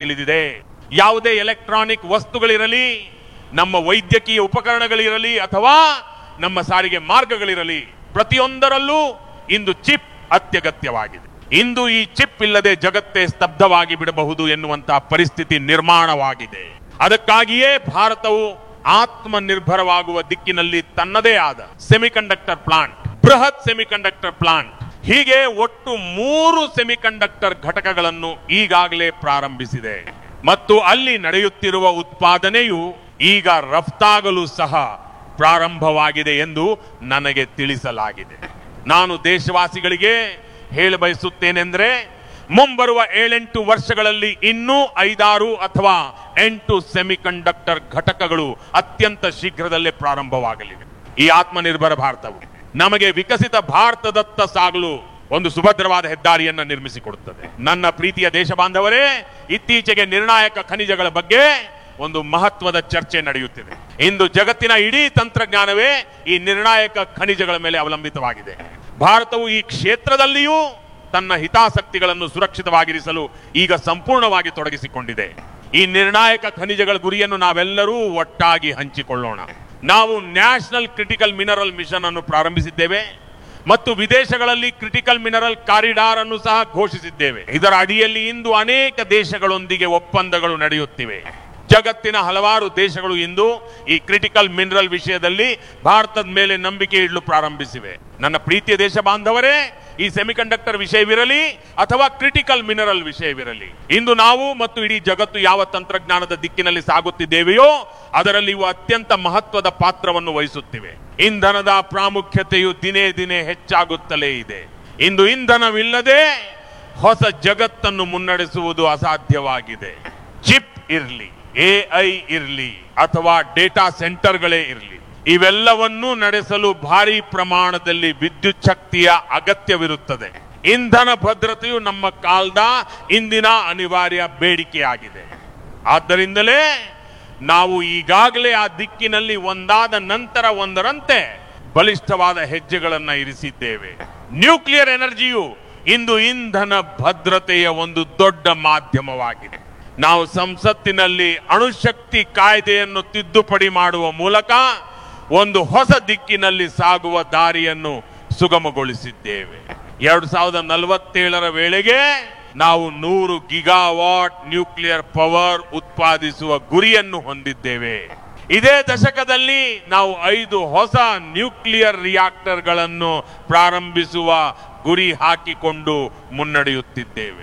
ತಿಳಿದಿದೆ ಯಾವುದೇ ಎಲೆಕ್ಟ್ರಾನಿಕ್ ವಸ್ತುಗಳಿರಲಿ ನಮ್ಮ ವೈದ್ಯಕೀಯ ಉಪಕರಣಗಳಿರಲಿ ಅಥವಾ ನಮ್ಮ ಸಾರಿಗೆ ಮಾರ್ಗಗಳಿರಲಿ ಪ್ರತಿಯೊಂದರಲ್ಲೂ ಇಂದು ಚಿಪ್ ಅತ್ಯಗತ್ಯವಾಗಿದೆ ಇಂದು ಈ ಚಿಪ್ ಇಲ್ಲದೆ ಜಗತ್ತೇ ಸ್ತಬ್ಧವಾಗಿ ಬಿಡಬಹುದು ಎನ್ನುವಂತಹ ಪರಿಸ್ಥಿತಿ ನಿರ್ಮಾಣವಾಗಿದೆ ಅದಕ್ಕಾಗಿಯೇ ಭಾರತವು ಆತ್ಮನಿರ್ಭರವಾಗುವ ದಿಕ್ಕಿನಲ್ಲಿ ತನ್ನದೇ ಆದ ಸೆಮಿಕಂಡಕ್ಟರ್ ಪ್ಲಾಂಟ್ ಬೃಹತ್ ಸೆಮಿಕಂಡಕ್ಟರ್ ಪ್ಲಾಂಟ್ ಹೀಗೆ ಒಟ್ಟು ಮೂರು ಸೆಮಿಕಂಡಕ್ಟರ್ ಘಟಕಗಳನ್ನು ಈಗಾಗಲೇ ಪ್ರಾರಂಭಿಸಿದೆ ಮತ್ತು ಅಲ್ಲಿ ನಡೆಯುತ್ತಿರುವ ಉತ್ಪಾದನೆಯು ಈಗ ರಫ್ತಾಗಲು ಸಹ ಪ್ರಾರಂಭವಾಗಿದೆ ಎಂದು ನನಗೆ ತಿಳಿಸಲಾಗಿದೆ ನಾನು ದೇಶವಾಸಿಗಳಿಗೆ ಹೇಳ ಬಯಸುತ್ತೇನೆಂದ್ರೆ ಮುಂಬರುವ ಏಳೆಂಟು ವರ್ಷಗಳಲ್ಲಿ ಇನ್ನೂ ಐದಾರು ಅಥವಾ ಎಂಟು ಸೆಮಿಕಂಡಕ್ಟರ್ ಘಟಕಗಳು ಅತ್ಯಂತ ಶೀಘ್ರದಲ್ಲೇ ಪ್ರಾರಂಭವಾಗಲಿವೆ ಈ ಆತ್ಮನಿರ್ಭರ ಭಾರತವು ನಮಗೆ ವಿಕಸಿತ ಭಾರತದತ್ತ ಸಾಗಲು ಒಂದು ಸುಭದ್ರವಾದ ಹೆದ್ದಾರಿಯನ್ನು ನಿರ್ಮಿಸಿಕೊಡುತ್ತದೆ ನನ್ನ ಪ್ರೀತಿಯ ದೇಶ ಬಾಂಧವರೇ ಇತ್ತೀಚೆಗೆ ನಿರ್ಣಾಯಕ ಖನಿಜಗಳ ಬಗ್ಗೆ ಒಂದು ಮಹತ್ವದ ಚರ್ಚೆ ನಡೆಯುತ್ತಿದೆ ಇಂದು ಜಗತ್ತಿನ ಇಡೀ ತಂತ್ರಜ್ಞಾನವೇ ಈ ನಿರ್ಣಾಯಕ ಖನಿಜಗಳ ಮೇಲೆ ಅವಲಂಬಿತವಾಗಿದೆ ಭಾರತವು ಈ ಕ್ಷೇತ್ರದಲ್ಲಿಯೂ ತನ್ನ ಹಿತಾಸಕ್ತಿಗಳನ್ನು ಸುರಕ್ಷಿತವಾಗಿರಿಸಲು ಈಗ ಸಂಪೂರ್ಣವಾಗಿ ತೊಡಗಿಸಿಕೊಂಡಿದೆ ಈ ನಿರ್ಣಾಯಕ ಖನಿಜಗಳ ಗುರಿಯನ್ನು ನಾವೆಲ್ಲರೂ ಒಟ್ಟಾಗಿ ಹಂಚಿಕೊಳ್ಳೋಣ ನಾವು ನ್ಯಾಷನಲ್ ಕ್ರಿಟಿಕಲ್ ಮಿನರಲ್ ಮಿಷನ್ ಅನ್ನು ಪ್ರಾರಂಭಿಸಿದ್ದೇವೆ ಮತ್ತು ವಿದೇಶಗಳಲ್ಲಿ ಕ್ರಿಟಿಕಲ್ ಮಿನರಲ್ ಕಾರಿಡಾರ್ ಅನ್ನು ಸಹ ಘೋಷಿಸಿದ್ದೇವೆ ಇದರ ಅಡಿಯಲ್ಲಿ ಇಂದು ಅನೇಕ ದೇಶಗಳೊಂದಿಗೆ ಒಪ್ಪಂದಗಳು ನಡೆಯುತ್ತಿವೆ ಜಗತ್ತಿನ ಹಲವಾರು ದೇಶಗಳು ಇಂದು ಈ ಕ್ರಿಟಿಕಲ್ ಮಿನರಲ್ ವಿಷಯದಲ್ಲಿ ಭಾರತದ ಮೇಲೆ ನಂಬಿಕೆ ಇಡಲು ಪ್ರಾರಂಭಿಸಿವೆ ನನ್ನ ಪ್ರೀತಿಯ ದೇಶ ಬಾಂಧವರೇ ಈ ಸೆಮಿಕಂಡಕ್ಟರ್ ವಿಷಯವಿರಲಿ ಅಥವಾ ಕ್ರಿಟಿಕಲ್ ಮಿನರಲ್ ವಿಷಯವಿರಲಿ ಇಂದು ನಾವು ಮತ್ತು ಇಡೀ ಜಗತ್ತು ಯಾವ ತಂತ್ರಜ್ಞಾನದ ದಿಕ್ಕಿನಲ್ಲಿ ಸಾಗುತ್ತಿದ್ದೇವೆಯೋ ಅದರಲ್ಲಿ ಇವು ಅತ್ಯಂತ ಮಹತ್ವದ ಪಾತ್ರವನ್ನು ವಹಿಸುತ್ತಿವೆ ಇಂಧನದ ಪ್ರಾಮುಖ್ಯತೆಯು ದಿನೇ ದಿನೇ ಹೆಚ್ಚಾಗುತ್ತಲೇ ಇದೆ ಇಂದು ಇಂಧನವಿಲ್ಲದೆ ಹೊಸ ಜಗತ್ತನ್ನು ಮುನ್ನಡೆಸುವುದು ಅಸಾಧ್ಯವಾಗಿದೆ ಚಿಪ್ ಇರಲಿ ಎಐ ಇರಲಿ ಅಥವಾ ಡೇಟಾ ಸೆಂಟರ್ಗಳೇ ಇರಲಿ ಇವೆಲ್ಲವನ್ನೂ ನಡೆಸಲು ಭಾರಿ ಪ್ರಮಾಣದಲ್ಲಿ ವಿದ್ಯುತ್ ಶಕ್ತಿಯ ಅಗತ್ಯವಿರುತ್ತದೆ ಇಂಧನ ಭದ್ರತೆಯು ನಮ್ಮ ಕಾಲದ ಇಂದಿನ ಅನಿವಾರ್ಯ ಬೇಡಿಕೆಯಾಗಿದೆ ಆದ್ದರಿಂದಲೇ ನಾವು ಈಗಾಗಲೇ ಆ ದಿಕ್ಕಿನಲ್ಲಿ ಒಂದಾದ ನಂತರ ಒಂದರಂತೆ ಬಲಿಷ್ಠವಾದ ಹೆಜ್ಜೆಗಳನ್ನು ಇರಿಸಿದ್ದೇವೆ ನ್ಯೂಕ್ಲಿಯರ್ ಎನರ್ಜಿಯು ಇಂದು ಇಂಧನ ಭದ್ರತೆಯ ಒಂದು ದೊಡ್ಡ ಮಾಧ್ಯಮವಾಗಿದೆ ನಾವು ಸಂಸತ್ತಿನಲ್ಲಿ ಅಣುಶಕ್ತಿ ಕಾಯ್ದೆಯನ್ನು ತಿದ್ದುಪಡಿ ಮಾಡುವ ಮೂಲಕ ಒಂದು ಹೊಸ ದಿಕ್ಕಿನಲ್ಲಿ ಸಾಗುವ ದಾರಿಯನ್ನು ಸುಗಮಗೊಳಿಸಿದ್ದೇವೆ ಎರಡು ಸಾವಿರದ ನಲವತ್ತೇಳರ ವೇಳೆಗೆ ನಾವು ನೂರು ಗಿಗಾವಾಟ್ ನ್ಯೂಕ್ಲಿಯರ್ ಪವರ್ ಉತ್ಪಾದಿಸುವ ಗುರಿಯನ್ನು ಹೊಂದಿದ್ದೇವೆ ಇದೇ ದಶಕದಲ್ಲಿ ನಾವು ಐದು ಹೊಸ ನ್ಯೂಕ್ಲಿಯರ್ ರಿಯಾಕ್ಟರ್ಗಳನ್ನು ಪ್ರಾರಂಭಿಸುವ ಗುರಿ ಹಾಕಿಕೊಂಡು ಮುನ್ನಡೆಯುತ್ತಿದ್ದೇವೆ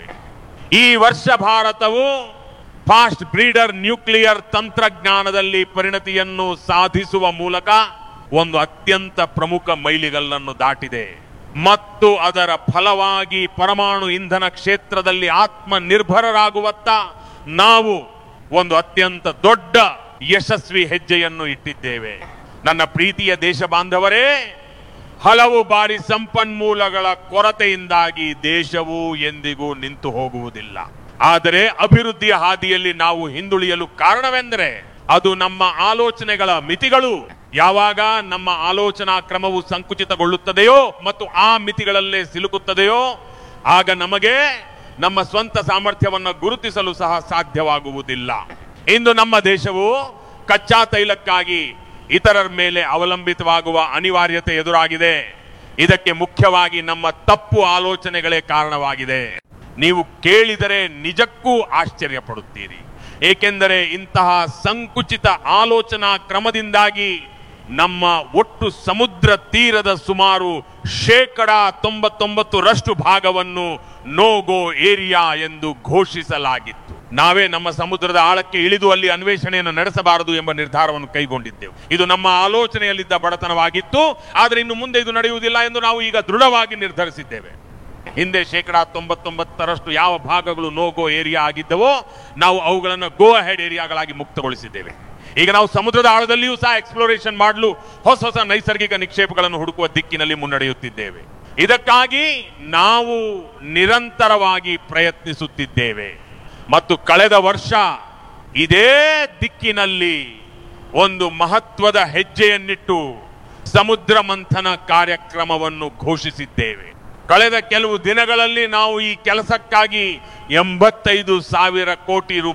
ಈ ವರ್ಷ ಭಾರತವು ಫಾಸ್ಟ್ ಬ್ರೀಡರ್ ನ್ಯೂಕ್ಲಿಯರ್ ತಂತ್ರಜ್ಞಾನದಲ್ಲಿ ಪರಿಣತಿಯನ್ನು ಸಾಧಿಸುವ ಮೂಲಕ ಒಂದು ಅತ್ಯಂತ ಪ್ರಮುಖ ಮೈಲಿಗಲ್ಲನ್ನು ದಾಟಿದೆ ಮತ್ತು ಅದರ ಫಲವಾಗಿ ಪರಮಾಣು ಇಂಧನ ಕ್ಷೇತ್ರದಲ್ಲಿ ಆತ್ಮನಿರ್ಭರರಾಗುವತ್ತ ನಾವು ಒಂದು ಅತ್ಯಂತ ದೊಡ್ಡ ಯಶಸ್ವಿ ಹೆಜ್ಜೆಯನ್ನು ಇಟ್ಟಿದ್ದೇವೆ ನನ್ನ ಪ್ರೀತಿಯ ದೇಶ ಬಾಂಧವರೇ ಹಲವು ಬಾರಿ ಸಂಪನ್ಮೂಲಗಳ ಕೊರತೆಯಿಂದಾಗಿ ದೇಶವು ಎಂದಿಗೂ ನಿಂತು ಹೋಗುವುದಿಲ್ಲ ಆದರೆ ಅಭಿವೃದ್ಧಿಯ ಹಾದಿಯಲ್ಲಿ ನಾವು ಹಿಂದುಳಿಯಲು ಕಾರಣವೆಂದರೆ ಅದು ನಮ್ಮ ಆಲೋಚನೆಗಳ ಮಿತಿಗಳು ಯಾವಾಗ ನಮ್ಮ ಆಲೋಚನಾ ಕ್ರಮವು ಸಂಕುಚಿತಗೊಳ್ಳುತ್ತದೆಯೋ ಮತ್ತು ಆ ಮಿತಿಗಳಲ್ಲೇ ಸಿಲುಕುತ್ತದೆಯೋ ಆಗ ನಮಗೆ ನಮ್ಮ ಸ್ವಂತ ಸಾಮರ್ಥ್ಯವನ್ನು ಗುರುತಿಸಲು ಸಹ ಸಾಧ್ಯವಾಗುವುದಿಲ್ಲ ಇಂದು ನಮ್ಮ ದೇಶವು ಕಚ್ಚಾ ತೈಲಕ್ಕಾಗಿ ಇತರರ ಮೇಲೆ ಅವಲಂಬಿತವಾಗುವ ಅನಿವಾರ್ಯತೆ ಎದುರಾಗಿದೆ ಇದಕ್ಕೆ ಮುಖ್ಯವಾಗಿ ನಮ್ಮ ತಪ್ಪು ಆಲೋಚನೆಗಳೇ ಕಾರಣವಾಗಿದೆ ನೀವು ಕೇಳಿದರೆ ನಿಜಕ್ಕೂ ಆಶ್ಚರ್ಯ ಪಡುತ್ತೀರಿ ಏಕೆಂದರೆ ಇಂತಹ ಸಂಕುಚಿತ ಆಲೋಚನಾ ಕ್ರಮದಿಂದಾಗಿ ನಮ್ಮ ಒಟ್ಟು ಸಮುದ್ರ ತೀರದ ಸುಮಾರು ಶೇಕಡ ತೊಂಬತ್ತೊಂಬತ್ತರಷ್ಟು ಭಾಗವನ್ನು ನೋಗೋ ಏರಿಯಾ ಎಂದು ಘೋಷಿಸಲಾಗಿತ್ತು ನಾವೇ ನಮ್ಮ ಸಮುದ್ರದ ಆಳಕ್ಕೆ ಇಳಿದು ಅಲ್ಲಿ ಅನ್ವೇಷಣೆಯನ್ನು ನಡೆಸಬಾರದು ಎಂಬ ನಿರ್ಧಾರವನ್ನು ಕೈಗೊಂಡಿದ್ದೆವು ಇದು ನಮ್ಮ ಆಲೋಚನೆಯಲ್ಲಿದ್ದ ಬಡತನವಾಗಿತ್ತು ಆದರೆ ಇನ್ನು ಮುಂದೆ ಇದು ನಡೆಯುವುದಿಲ್ಲ ಎಂದು ನಾವು ಈಗ ದೃಢವಾಗಿ ನಿರ್ಧರಿಸಿದ್ದೇವೆ ಹಿಂದೆ ಶೇಕಡಾ ತೊಂಬತ್ತೊಂಬತ್ತರಷ್ಟು ಯಾವ ಭಾಗಗಳು ನೋಗೋ ಏರಿಯಾ ಆಗಿದ್ದವೋ ನಾವು ಅವುಗಳನ್ನು ಗೋ ಹೆಡ್ ಏರಿಯಾಗಳಾಗಿ ಮುಕ್ತಗೊಳಿಸಿದ್ದೇವೆ ಈಗ ನಾವು ಸಮುದ್ರದ ಆಳದಲ್ಲಿಯೂ ಸಹ ಎಕ್ಸ್ಪ್ಲೋರೇಷನ್ ಮಾಡಲು ಹೊಸ ಹೊಸ ನೈಸರ್ಗಿಕ ನಿಕ್ಷೇಪಗಳನ್ನು ಹುಡುಕುವ ದಿಕ್ಕಿನಲ್ಲಿ ಮುನ್ನಡೆಯುತ್ತಿದ್ದೇವೆ ಇದಕ್ಕಾಗಿ ನಾವು ನಿರಂತರವಾಗಿ ಪ್ರಯತ್ನಿಸುತ್ತಿದ್ದೇವೆ ಮತ್ತು ಕಳೆದ ವರ್ಷ ಇದೇ ದಿಕ್ಕಿನಲ್ಲಿ ಒಂದು ಮಹತ್ವದ ಹೆಜ್ಜೆಯನ್ನಿಟ್ಟು ಸಮುದ್ರ ಮಂಥನ ಕಾರ್ಯಕ್ರಮವನ್ನು ಘೋಷಿಸಿದ್ದೇವೆ ಕಳೆದ ಕೆಲವು ದಿನಗಳಲ್ಲಿ ನಾವು ಈ ಕೆಲಸಕ್ಕಾಗಿ ಎಂಬತ್ತೈದು ಸಾವಿರ ಕೋಟಿ